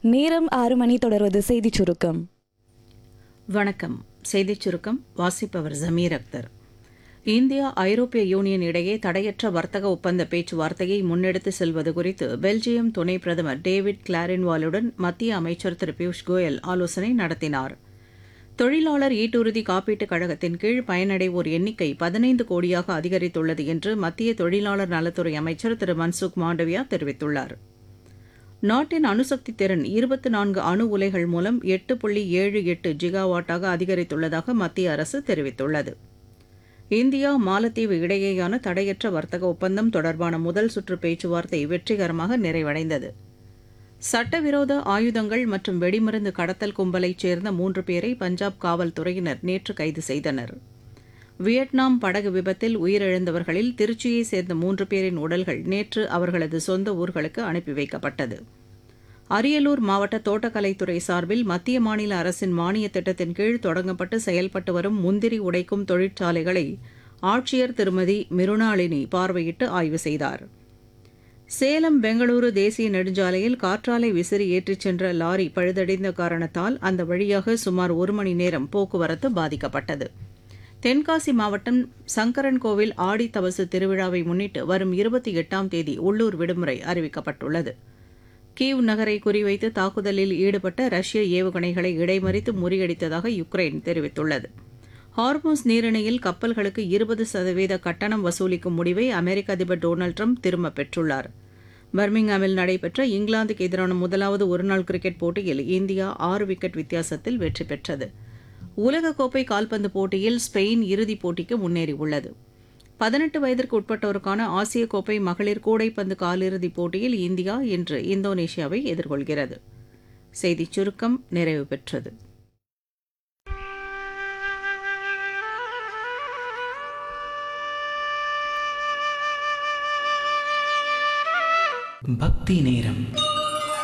நேரம் ஆறு மணி தொடர்வது செய்திச் சுருக்கம் வணக்கம் செய்திச் சுருக்கம் வாசிப்பவர் ஜமீர் அக்தர் இந்தியா ஐரோப்பிய யூனியன் இடையே தடையற்ற வர்த்தக ஒப்பந்த பேச்சுவார்த்தையை முன்னெடுத்து செல்வது குறித்து பெல்ஜியம் துணை பிரதமர் டேவிட் கிளாரின்வாலுடன் மத்திய அமைச்சர் திரு பியூஷ் கோயல் ஆலோசனை நடத்தினார் தொழிலாளர் ஈட்டுறுதி காப்பீட்டுக் கழகத்தின் கீழ் பயனடைவோர் எண்ணிக்கை பதினைந்து கோடியாக அதிகரித்துள்ளது என்று மத்திய தொழிலாளர் நலத்துறை அமைச்சர் திரு மன்சுக் மாண்டவியா தெரிவித்துள்ளார் நாட்டின் அணுசக்தி திறன் இருபத்தி நான்கு அணு உலைகள் மூலம் எட்டு புள்ளி ஏழு எட்டு ஜிகாவாட்டாக அதிகரித்துள்ளதாக மத்திய அரசு தெரிவித்துள்ளது இந்தியா மாலத்தீவு இடையேயான தடையற்ற வர்த்தக ஒப்பந்தம் தொடர்பான முதல் சுற்று பேச்சுவார்த்தை வெற்றிகரமாக நிறைவடைந்தது சட்டவிரோத ஆயுதங்கள் மற்றும் வெடிமருந்து கடத்தல் கும்பலைச் சேர்ந்த மூன்று பேரை பஞ்சாப் காவல்துறையினர் நேற்று கைது செய்தனர் வியட்நாம் படகு விபத்தில் உயிரிழந்தவர்களில் திருச்சியைச் சேர்ந்த மூன்று பேரின் உடல்கள் நேற்று அவர்களது சொந்த ஊர்களுக்கு அனுப்பி வைக்கப்பட்டது அரியலூர் மாவட்ட தோட்டக்கலைத்துறை சார்பில் மத்திய மாநில அரசின் மானிய திட்டத்தின் கீழ் தொடங்கப்பட்டு செயல்பட்டு வரும் முந்திரி உடைக்கும் தொழிற்சாலைகளை ஆட்சியர் திருமதி மிருணாளினி பார்வையிட்டு ஆய்வு செய்தார் சேலம் பெங்களூரு தேசிய நெடுஞ்சாலையில் காற்றாலை விசிறி ஏற்றிச் சென்ற லாரி பழுதடைந்த காரணத்தால் அந்த வழியாக சுமார் ஒரு மணி நேரம் போக்குவரத்து பாதிக்கப்பட்டது தென்காசி மாவட்டம் சங்கரன்கோவில் ஆடி தவசு திருவிழாவை முன்னிட்டு வரும் இருபத்தி எட்டாம் தேதி உள்ளூர் விடுமுறை அறிவிக்கப்பட்டுள்ளது கீவ் நகரை குறிவைத்து தாக்குதலில் ஈடுபட்ட ரஷ்ய ஏவுகணைகளை இடைமறித்து முறியடித்ததாக யுக்ரைன் தெரிவித்துள்ளது ஹார்மோஸ் நீரிணையில் கப்பல்களுக்கு இருபது சதவீத கட்டணம் வசூலிக்கும் முடிவை அமெரிக்க அதிபர் டொனால்டு ட்ரம்ப் திரும்பப் பெற்றுள்ளார் பர்மிங்ஹாமில் நடைபெற்ற இங்கிலாந்துக்கு எதிரான முதலாவது ஒருநாள் கிரிக்கெட் போட்டியில் இந்தியா ஆறு விக்கெட் வித்தியாசத்தில் வெற்றி பெற்றது உலகக்கோப்பை கால்பந்து போட்டியில் ஸ்பெயின் இறுதிப் போட்டிக்கு முன்னேறியுள்ளது பதினெட்டு வயதிற்கு உட்பட்டோருக்கான ஆசிய கோப்பை மகளிர் கூடைப்பந்து காலிறுதிப் போட்டியில் இந்தியா இன்று இந்தோனேஷியாவை எதிர்கொள்கிறது செய்திச் சுருக்கம் நிறைவு பெற்றது பக்தி நேரம்